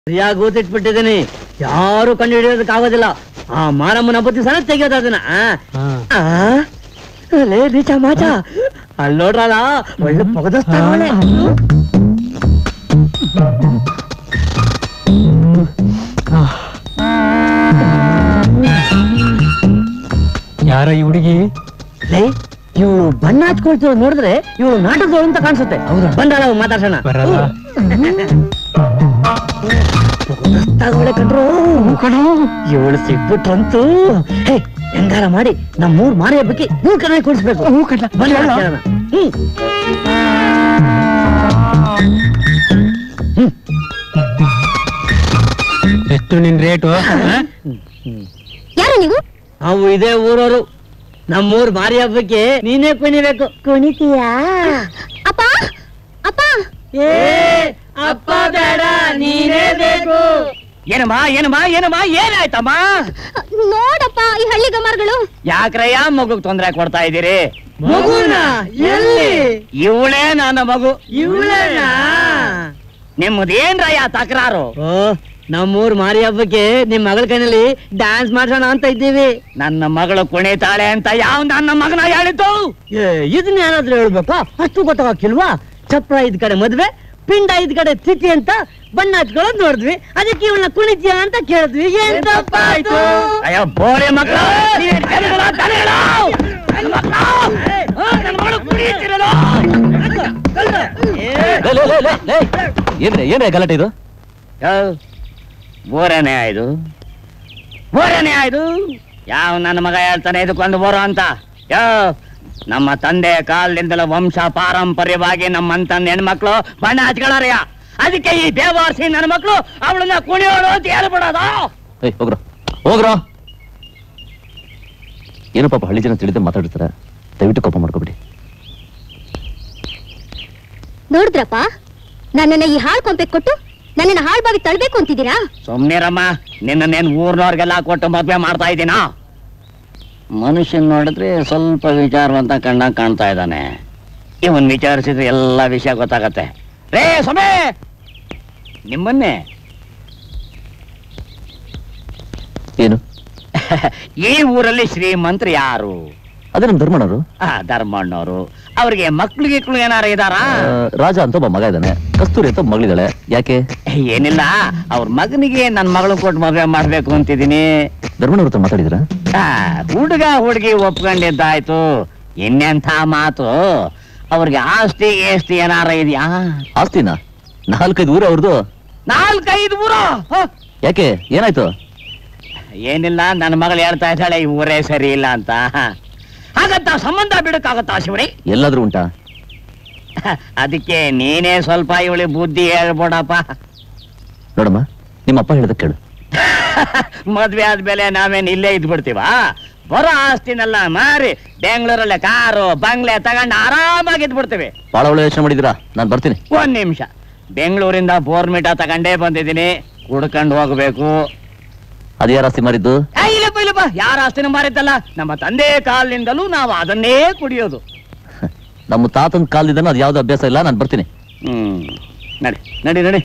ಸರಿಯಾಗಿ ಓದಿಟ್ಬಿಟ್ಟಿದ್ದೀನಿ ಯಾರು ಕಂಡು ಹಿಡಿಯೋದಕ್ಕಾಗೋದಿಲ್ಲ ಆ ಮಾರಮ್ಮನ ಬುದ್ಧಿ ಸಹ ತೆಗಿಯೋದು ಅದನ್ನ ಆ? ಆ? ಲೇ ಬೀಚ ಮಾಚ ಅಲ್ಲಿ ನೋಡ್ರಲ್ಲ ಒಳ್ಳೆ ಪೊಗದಸ್ತಾವಳೆ ಯಾರ ಈ ಹುಡುಗಿ ಲೇ ಇವಳು ಬಣ್ಣ ಹಚ್ಕೊಳ್ತಿರೋ ನೋಡಿದ್ರೆ ಇವಳು ನಾಟಕದವಳು ಅಂತ ಕಾಣಿಸುತ್ತೆ ಹೌದಾ? ಬಂದಾಳ ಮಾತಾಡ್ಸೋಣ ಬರಲ್ಲ ಪೊಗದಸ್ತಾವಳೆ ಕಣ್ರು ಇವಳು ಸಿಕ್ಬಿಟ್ರಂತೂ ಹೇ ಹೆಂಗಾರ ಮಾಡಿ ನಮ್ಮೂರ್ ಮಾರಿ ಹಬ್ಬಕ್ಕೆ ಮೂರ್ ಕಡೆ ಕೂಡಿಸ್ಬೇಕು ಬನ್ನಿ ಹೇಳು. ಕೇಳೋಣ. ಹ್ಮ್ ಎಷ್ಟು ನಿನ್ ರೇಟು ಯಾರು ನೀವು ನಾವು ಇದೇ ಊರವರು ನಮ್ಮೂರ್ ಮಾರಿ ಹಬ್ಬಕ್ಕೆ ನೀನೇ ಕುಣಿಬೇಕು ಕುಣಿತೀಯಾ ಅಪ್ಪ ಅಪ್ಪ ಏ ಅಪ್ಪ ಬೇಡ ನೀನೇ ಬೇಕು ಏನಮ್ಮ ಏನಮ್ಮ ಏನಮ್ಮ ಏನಾಯ್ತಮ್ಮ ನೋಡಪ್ಪ ಈ ಹಳ್ಳಿ ಗಮಾರ್ಗಳು ಯಾಕ್ರಯ್ಯ ಮಗುಗ್ ತೊಂದ್ರೆ ಕೊಡ್ತಾ ಇದ್ದೀರಿ ಮಗುನ ಎಲ್ಲಿ ಇವಳೇ ನನ್ನ ಮಗು ಇವಳೇನಾ ನಿಮ್ಮದೇನ್ರಯ್ಯ ತಕರಾರು ಓ ನಮ್ಮೂರ್ ಮಾರಿ ಹಬ್ಬಕ್ಕೆ ನಿಮ್ ಮಗಳ ಕೈನಲ್ಲಿ ಡ್ಯಾನ್ಸ್ ಮಾಡ್ಸೋಣ ಅಂತ ಇದ್ದೀವಿ ನನ್ನ ಮಗಳು ಕುಣಿತಾಳೆ ಅಂತ ಯಾವ ನನ್ನ ಮಗನ ಹೇಳಿತು ಏ, ಇದನ್ನ ಏನಾದ್ರೂ ಹೇಳ್ಬೇಕಾ ಅಷ್ಟು ಗೊತ್ತಾಗಕ್ಕಿಲ್ವಾ ಚಪ್ರ ಇದ್ ಕಡೆ ಮದ್ವೆ ಪಿಂಡ ಇದ್ ಕಡೆ ತಿಥಿ ಅಂತ ಬಣ್ಣ ಹಚ್ಕೊಳ್ಳೋದ್ ನೋಡಿದ್ವಿ ಅದಕ್ಕೆ ಇವಳನ್ನ ಕುಣಿತೀಯ ಅಂತ ಕೇಳಿದ್ವಿ ಏನ್ ತಪ್ಪಾಯ್ತು ಅಯ್ಯೋ ಬೋಳೆ ಮಕ್ಕಳು ನೀವೇನ್ ಜನಗಳ ದನಗಳು? ನನ್ನ ಮಕ್ಳು! ಆ, ನನ್ನ ಮಗಳು ಕುಣಿತಿರಲು! ಏನ್ರೆ ಏನ್ರೆ ಗಲಾಟೆ ಇದು ಯೋ, ಬೋರನೇ ಆಯ್ದು ಬೋರನೇ ಆಯ್ದು ಯಾವ ನನ್ನ ಮಗ ಹೇಳ್ತಾನೆ ಇದಕ್ಕೊಂದು ಬೋರ ಅಂತ ಯೋ ನಮ್ಮ ತಂದೆ ಕಾಲದಿಂದಲೂ ವಂಶ ಪಾರಂಪರ್ಯವಾಗಿ ನಮ್ಮಂತಂದ ಹೆಣ್ಮಕ್ಳು ಬಣ್ಣ ಹಚ್ಕೊಳ್ಳಾರಯ್ಯ ಅದಕ್ಕೆ ಈ ದೇವಾರ್ಸಿ ನನ್ನ ಮಕ್ಳು ಅವಳನ್ನ ಕುಣಿಯೋಳು ಅಂತ ಹೇಳ್ಬಿಡೋದು ಏಯ್ ಹೋಗ್ರ ಹೋಗ್ರ ಏನು ಪಾಪ ಹಳ್ಳಿ ಜನ ತಿಳಿದೇ ಮಾತಾಡ್ತಾರೆ ದಯವಿಟ್ಟು ಕೋಪ ಮಾಡ್ಕೋಬಿಡಿ ನೋಡಿದ್ರಪ್ಪ ನನ್ನನ್ನ ಈ ಹಾಳ್ ಕೊಂಪೆ ಕೊಟ್ಟು ನನ್ನನ್ನ ಹಾಳ್ ಬಾವಿ ತಳ್ಬೇಕು ಅಂತಿದ್ದೀರಾ ಸುಮ್ನಿರಮ್ಮ ನಿನ್ನೇನ್ ಊರ್ನವ್ರಿಗೆಲ್ಲ ಕೊಟ್ಟು ಮದ್ವೆ ಮಾಡ್ತಾ ಇದ್ದೀನಾ ಮನುಷ್ಯನ್ ನೋಡಿದ್ರೆ ಸ್ವಲ್ಪ ವಿಚಾರವಂತ ಕಣ್ಣಾಗ ಕಾಣ್ತಾ ಇದ್ದಾನೆ ಇವನ್ ವಿಚಾರಿಸಿದ್ರೆ ಎಲ್ಲ ವಿಷಯ ಗೊತ್ತಾಗತ್ತೆ ರೇ ಸೊಮೆ ನಿಮ್ಮನ್ನೇ ಏನು ಈ ಊರಲ್ಲಿ ಶ್ರೀಮಂತರು ಯಾರು ಅದೇ ನಮ್ ಧರ್ಮಣ್ಣರು ಆ ಧರ್ಮಣ್ಣವರು ಅವ್ರಿಗೆ ಮಕ್ಳು ಗಿಕ್ಳು ಏನಾರ ಇದಾರಾ ಆ, ರಾಜ ಅಂತ ಒಬ್ಬ ಮಗ ಇದ್ದಾನೆ ಕಸ್ತೂರಿ ಅಂತ ಒಬ್ಬ ಮಗಳಿದ್ದಾಳೆ ಯಾಕೆ ಏನಿಲ್ಲ ಅವ್ರ ಮಗನಿಗೆ ನನ್ ಮಗಳು ಕೊಟ್ಟು ಮದ್ವೆ ಮಾಡ್ಬೇಕು ಅಂತಿದ್ದೀನಿ ಧರ್ಮಣ್ಣವ್ರ ಹತ್ರ ಮಾತಾಡಿದ್ರ ಆ, ಹುಡುಗ ಹುಡುಗಿ ಒಪ್ಕೊಂಡಿದ್ದಾಯ್ತು ಇನ್ನೆಂಥ ಮಾತು ಅವ್ರಿಗೆ ಆಸ್ತಿ ಏಸ್ತಿ ಏನಾರ ಇದೆಯಾ ಆಸ್ತಿನ ನಾಲ್ಕೈದು ಊರು ಅವ್ರದ್ದು ನಾಲ್ಕೈದು ಊರು ಹ? ಯಾಕೆ ಏನಾಯ್ತು ಏನಿಲ್ಲ ನನ್ನ ಮಗಳು ಹೇಳ್ತಾ ಇದ್ದಾಳೆ ಈ ಊರೇ ಸರಿ ಇಲ್ಲ ಅಂತ ಹಾಗಂತ ಸಂಬಂಧ ಬಿಡಕ್ಕಾಗತ್ತಾ ಶಿವರಿ ಎಲ್ಲಾದ್ರೂ ಉಂಟಾ ಅದಕ್ಕೆ ನೀನೇ ಸ್ವಲ್ಪ ಇವಳಿ ಬುದ್ಧಿ ಹೇಳ್ಬೋಡಪ್ಪ ನೋಡಮ್ಮ ನಿಮ್ಮ ಅಪ್ಪ ಹೇಳ್ದ ಕೇಳು ಮದ್ವೆ ಆದ್ಮೇಲೆ ನಾವೇನ್ ಇಲ್ಲೇ ಇದ್ಬಿಡ್ತೀವ ಬರೋ ಆಸ್ತಿನೆಲ್ಲ ಮಾರಿ ಬೆಂಗಳೂರಲ್ಲೇ ಕಾರು ಬಂಗ್ಲೆ ತಗೊಂಡು ಆರಾಮಾಗಿ ಇದ್ಬಿಡ್ತೀವಿ ಬಹಳ ಒಳ್ಳೆ ಯೋಚನೆ ಮಾಡಿದಿರಾ ನಾನು ಬರ್ತೀನಿ ಒಂದ್ ನಿಮಿಷ ಬೆಂಗಳೂರಿಂದ ಬೋರ್ಮಿಟ ತಗೊಂಡೇ ಬಂದಿದ್ದೀನಿ ಕುಡ್ಕೊಂಡು ಹೋಗ್ಬೇಕು ಅದು ಯಾರು ಆಸ್ತಿ ಮಾರಿದ್ದು ಏ, ಇಲ್ಲಪ್ಪ ಇಲ್ಲಪ್ಪ ಯಾರ ಆಸ್ತಿನ ಮಾರಿದ್ದಲ್ಲ ನಮ್ಮ ತಂದೆ ಕಾಲಿನಿಂದಲೂ ನಾವು ಅದನ್ನೇ ಕುಡಿಯೋದು ನಮ್ಮ ತಾತನ ಕಾಲದಿಂದ ಅದು ಯಾವ್ದು ಅಭ್ಯಾಸ ಇಲ್ಲ ನಾನು ಬರ್ತೀನಿ ಹ್ಮ್ ನಡಿ ನಡಿ ನಡಿ